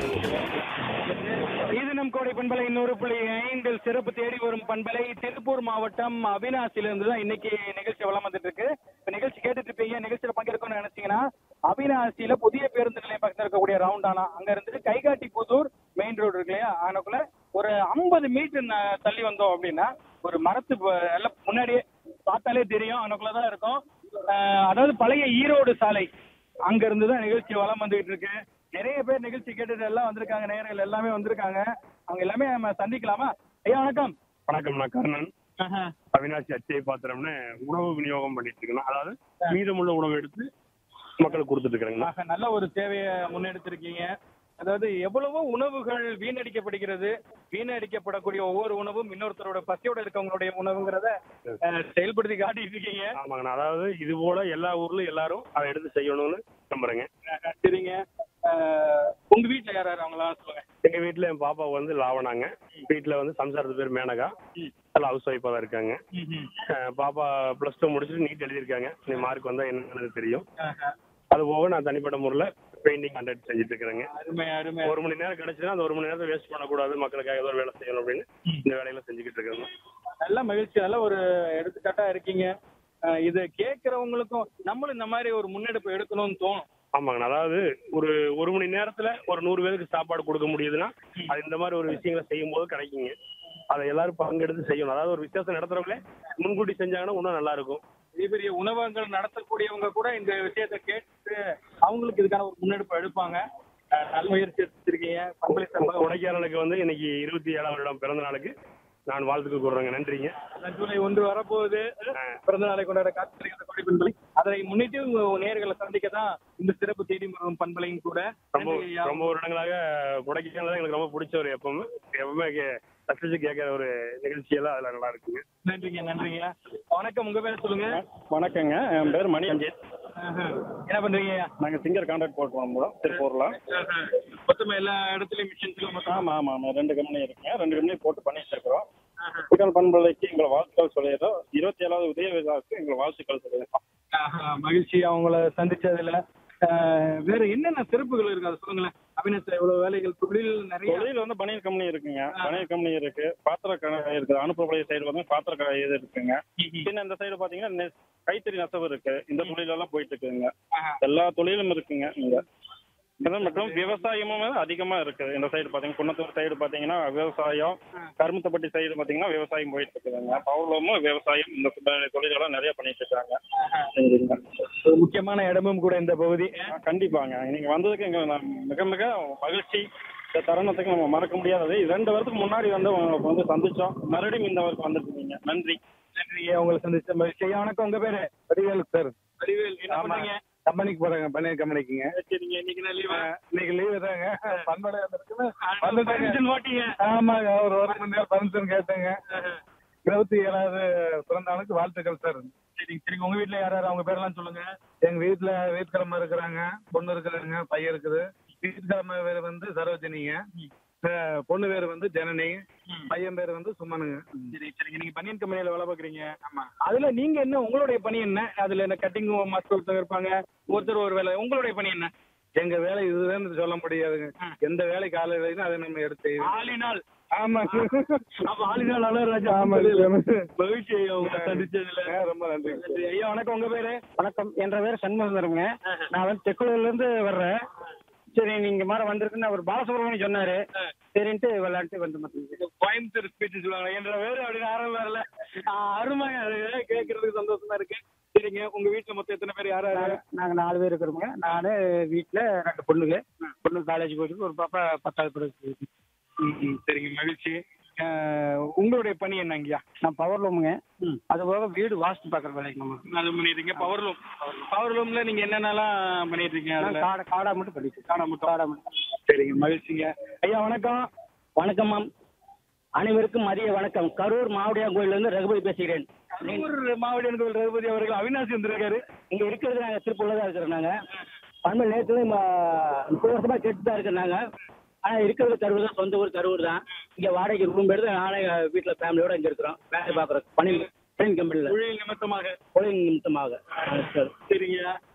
இது நம் கோடை பண்பலை நூறு புள்ளி ஐந்தில் சிறப்பு தேடி வரும் பண்பலை திருப்பூர் மாவட்டம் அவினாசியிலிருந்து தான் இன்னைக்கு நிகழ்ச்சி வளம் வந்துட்டு இருக்கு இப்ப நிகழ்ச்சி கேட்டுட்டு இருப்பீங்க நிகழ்ச்சியில பங்கேற்கணும்னு நினைச்சீங்கன்னா அவினாசியில புதிய பேருந்து நிலையம் பக்கத்துல இருக்கக்கூடிய ரவுண்டானா அங்க இருந்துட்டு கைகாட்டி புதூர் மெயின் ரோடு இருக்கு இல்லையா ஆனக்குள்ள ஒரு ஐம்பது மீட்டர் தள்ளி வந்தோம் அப்படின்னா ஒரு மரத்து ப- எல்லாம் முன்னாடியே பார்த்தாலே தெரியும் அங்கக்குள்ள தான் இருக்கும் அஹ் அதாவது பழைய ஈரோடு சாலை அங்க இருந்து தான் நிகழ்ச்சி வளம் வந்துகிட்டு இருக்கு நிறைய பேர் நிகழ்ச்சி கேட்டுட்டு எல்லாம் வந்திருக்காங்க நேயர்கள் எல்லாமே வந்திருக்காங்க அவங்க எல்லாமே நம்ம சந்திக்கலாமா ஐயா வணக்கம் வணக்கம் நான் கர்ணன் அவினாசி அச்சய பாத்திரம்னு உணவு விநியோகம் பண்ணிட்டு இருக்கேன் அதாவது மீதமுள்ள உணவு எடுத்து மக்களுக்கு கொடுத்துட்டு இருக்கிறேங்க ஆக, நல்ல ஒரு சேவையை முன்னெடுத்திருக்கீங்க அதாவது எவ்வளவோ உணவுகள் வீணடிக்கப்படுகிறது வீணடிக்கப்படக்கூடிய ஒவ்வொரு உணவும் இன்னொருத்தரோட பசியோட இருக்கவங்களுடைய உணவுங்கிறத அஹ், செயல்படுத்தி காட்டிட்டு இருக்கீங்க ஆமாங்கண்ணா அதாவது இது போல எல்லா ஊர்லயும் எல்லாரும் அதை எடுத்து செய்யணும்னு நம்புறேங்க அஹ், சரிங்க அஹ், உங்க வீட்டுல யார் யார் அவங்களா சொல்லுங்க எங்க வீட்டுல என் பாப்பா வந்து லாவணாங்க வீட்டுல வந்து சம்சாரத்து பேர் மேனகா எல்லாம் ஹவுஸ் ஒய்ஃபா தான் இருக்காங்க அஹ் பாப்பா பிளஸ் டூ முடிச்சுட்டு நீட் எழுதியிருக்காங்க நீ மார்க் வந்தா என்னன்னு தெரியும் ஆஹா. அது போக நான் தனிப்பட்ட முறையில் பெயிண்டிங் கண்டக்ட் செஞ்சுட்டு இருக்கிறேங்க அருமை அருமை ஒரு மணி நேரம் கிடைச்சுன்னா அந்த ஒரு மணி நேரத்தை வேஸ்ட் பண்ணக்கூடாது மக்களுக்காக ஏதோ ஒரு வேலை செய்யணும் அப்படின்னு இந்த வேலையில செஞ்சுக்கிட்டு இருக்கேன் நல்ல மகிழ்ச்சி நல்ல ஒரு எடுத்துக்காட்டா இருக்கீங்க அஹ் இது கேட்கறவங்களுக்கும் நம்மளும் இந்த மாதிரி ஒரு முன்னெடுப்பு எடுக்கணும்னு தோணும் ஆமாங்கண்ணா அதாவது ஒரு ஒரு மணி நேரத்துல ஒரு நூறு பேருக்கு சாப்பாடு கொடுக்க முடியுதுன்னா அது இந்த மாதிரி ஒரு விஷயங்களை செய்யும் போது கிடைக்குங்க அதை எல்லாரும் பங்கெடுத்து செய்யணும் அதாவது ஒரு வித்தியாசம் நடத்துறவங்களே முன்கூட்டி செஞ்சாங்கன்னா இன்னும் நல்லா இருக்கும் பெரிய பெரிய உணவகங்கள் நடத்தக்கூடியவங்க கூட இந்த விஷயத்தை கேட்டு அவங்களுக்கு இதுக்கான ஒரு முன்னெடுப்பு எடுப்பாங்க அஹ் நல்ல முயற்சி எடுத்திருக்கீங்க பண்பலை சார்பாக கொடைக்கானலுக்கு வந்து இன்னைக்கு இருபத்தி ஏழாம் வருடம் பிறந்த நாளுக்கு நான் வாழ்த்துக்கு கூறுறேங்க நன்றிங்க உடனே ஜூலை ஒன்று வரப்போகுது பிறந்த நாளை கொண்டாட காத்திருக்கிற கொடை பண்பலை அதை முன்னிட்டு உங்க நேர்களை சந்திக்க தான் இந்த சிறப்பு தேடி வரும் பண்பலையும் கூட ரொம்ப நன்றி ஐயா. ரொம்ப வருடங்களாக கொடைக்கானல் தான் எனக்கு ரொம்ப பிடிச்ச ஒரு எப்பவுமே எப்பவுமே கே- ரசிச்சு கேட்கிற ஒரு நிகழ்ச்சியெல்லாம் அதுல நல்லா இருக்குங்க நன்றிங்க நன்றிங்க வணக்கம் உங்க பேர் சொல்லுங்க வணக்கங்க என் பேர் மணி அஞ்சித் ஆஹா. என்ன பண்றீங்க நாங்கள் சிங்கர் கான்ட்ராக்ட் போட்டு போகிறோம் திருப்பூரில் ஆஹா. மொத்தமா எல்லா இடத்துலயும் மிஷின்ஸ்ல மொத்தம் ஆமாம் ஆமாம் ஆமாம் ரெண்டு கம்பெனி இருக்குங்க ரெண்டு கம்பெனி போட்டு பண்ணிட்டு இருக்கிறோம் சிக்கல் பண்பலைக்கு எங்களை வாழ்த்துக்கள் சொல்லிடுறோம் இருபத்தி ஏழாவது உதய விழாவுக்கு எங்களை வாழ்த்துக்கள் சொல்லிடுறோம் ஆஹா, மகிழ்ச்சி அவங்கள சந்திச்சதுல ஆஹ், வேற என்னென்ன சிறப்புகள் இருக்கு அதை சொல்லுங்களேன் அபிநயத்துல இவ்வளவு வேலைகள் தொழில் நிறைய தொழில் வந்து பனியல் கம்பெனி இருக்குங்க பனியல் கம்பெனி இருக்கு பாத்திர கடை இருக்குது அனுப்பக்கூடிய சைடு பார்த்தீங்கன்னா பாத்திர கடை இது இருக்குங்க பின்ன இந்த சைடு பார்த்தீங்கன்னா நெ- கைத்தறி நெசவு இருக்கு இந்த தொழிலெல்லாம் போயிட்டு இருக்குங்க ஆஹா. எல்லா தொழிலும் இருக்குங்க இங்க இது மற்றும் விவசாயமும் அதிகமா இருக்குது இந்த சைடு பாத்தீங்கன்னா குன்னத்தூர் சைடு பாத்தீங்கன்னா விவசாயம் கருமத்தப்பட்டி சைடு பாத்தீங்கன்னா விவசாயம் போயிட்டு இருக்குதுங்க பவுலமும் விவசாயம் இந்த தொ- தொழிலெல்லாம் நிறைய பண்ணிட்டு இருக்காங்க சரிங்க. ஒரு முக்கியமான இடமும் கூட இந்த பகுதி ஆ, கண்டிப்பாங்க நீங்க வந்ததுக்கு எங்க நான் மிக மிக மகிழ்ச்சி இந்த தருணத்துக்கு நம்ம மறக்க முடியாதது ரெண்டு வருஷத்துக்கு முன்னாடி வந்து உங்களுக்கு வந்து சந்திச்சோம் மறுபடியும் இந்த வருஷம் வந்துருக்கீங்க நன்றி நன்றிங்க உங்களை சந்திச்ச மகிழ்ச்சி ஐயா, வணக்கம் உங்க பேரு வடிவேல் சார் வடிவேல் என்ன ஆமா. பண்றீங்க கம்பெனிக்கு போறாங்க பனியன் கம்பெனிக்குங்க சரிங்க இன்னைக்கு நான் லீவா இன்னைக்கு லீவு தாங்க பண்படை வந்திருக்குன்னு வந்துட்டேன் வந்துட்டாங்க ஓட்டிங்க ஆமாங்க ஒரு ஒரு மணி நேரம் பர்மிஷன் கேட்டேங்க இருபத்தி ஏழாவது பிறந்த நாளுக்கு வாழ்த்துக்கள் சார் சரிங்க சரிங்க உங்க வீட்ல யார் யார் அவங்க பேரெல்லாம் சொல்லுங்க எங்க வீட்டுல வீட்டுக்கிழமை இருக்கிறாங்க பொண்ணு இருக்கிறாங்க பையன் இருக்குது வீட்டுக்கிழமை பேர் வந்து சரோஜினிங்க அஹ் பொண்ணு பேர் வந்து ஜனனி பையன் பேர் வந்து சுமனுங்க சரி சரிங்க நீங்க பனியன் கம்பெனில வேலை பாக்குறீங்க ஆமா அதுல நீங்க என்ன உங்களுடைய பணி என்ன அதுல என்ன கட்டிங் மாஸ்டர் ஒருத்தர் இருப்பாங்க ஒருத்தர் ஒரு வேலை உங்களுடைய பணி என்ன எங்க வேலை இதுதான் சொல்ல முடியாதுங்க எந்த வேலைக்கு ஆள் இல்லைன்னு அதை நம்ம எடுத்து ஆளினால் ஆமா அப்ப ஆளினால் அழகராஜா ஆமா மகிழ்ச்சி ஐயா உங்களை சந்திச்சதுல ரொம்ப நன்றி நன்றி. ஐயா வணக்கம் உங்க பேரு வணக்கம் என்ற பேர் சண்முகந்தரங்க நான் வந்து தெக்குலூர்ல இருந்து வர்றேன் சரி நீங்க மாதிரி வந்திருக்குன்னு அவர் பாலசுப்ரமணியம் சொன்னாரு சரின்ட்டு விளையாட்டு வந்து மாட்டேங்குது கோயம்புத்தூர் ஸ்பீச் சொல்லுவாங்க என்ற பேரு அப்படின்னு ஆரம்பம் வரல அருமைங்க அது கேட்கறதுக்கு சந்தோஷமா இருக்கு சரிங்க உங்க வீட்டுல மொத்தம் எத்தனை பேர் யாரா நாங்க- நாங்க நாலு பேர் இருக்கிறோங்க நானு வீட்டுல ரெண்டு பொண்ணுங்க பொண்ணு காலேஜ் போயிட்டு ஒரு பாப்பா பத்தாவது படிச்சு சரிங்க மகிழ்ச்சி அஹ், உங்களுடைய பணி என்னங்கய்யா நான் பவர் லூமுங்க அது போக வீடு வாஸ்து பாக்குற வேலைக்கு நம்ம அது பண்ணிருக்கீங்க பவர் லூம் பவர் லூம்ல நீங்க என்னென்னலாம் பண்ணிட்டு இருக்கீங்க அதுல காடை காடா மட்டும் படிச்சு காண மட்டும் காடா மட்டும் சரிங்க மகிழ்ச்சிங்க ஐயா வணக்கம் வணக்கம் மேம் அனைவருக்கும் மதிய வணக்கம் கரூர் மாவடியா கோயிலிருந்து ரகுபதி பேசுகிறேன் ஊர் மாவட்ட கோவில் ரகுபதி அவர்கள் அவினாசி வந்திருக்காரு இங்க இருக்கிறது நாங்க திருப்பூர்ல தான் இருக்கிறோம் நாங்க பண்பு நேற்று முப்பது வருஷமா கேட்டு தான் இருக்கிறோம் நாங்க ஆனா இருக்கிறது கரூர் தான் சொந்த ஊர் கரூர் தான் இங்க வாடகைக்கு ரூம் எடுத்து நானே வீட்டுல ஃபேமிலியோட இங்க இருக்கிறோம் வேலை பாக்குறோம் பணி ட்ரெயின் கம்பெனில தொழில் நிமித்தமாக தொழில் நிமித்தமாக சரி சரிங்க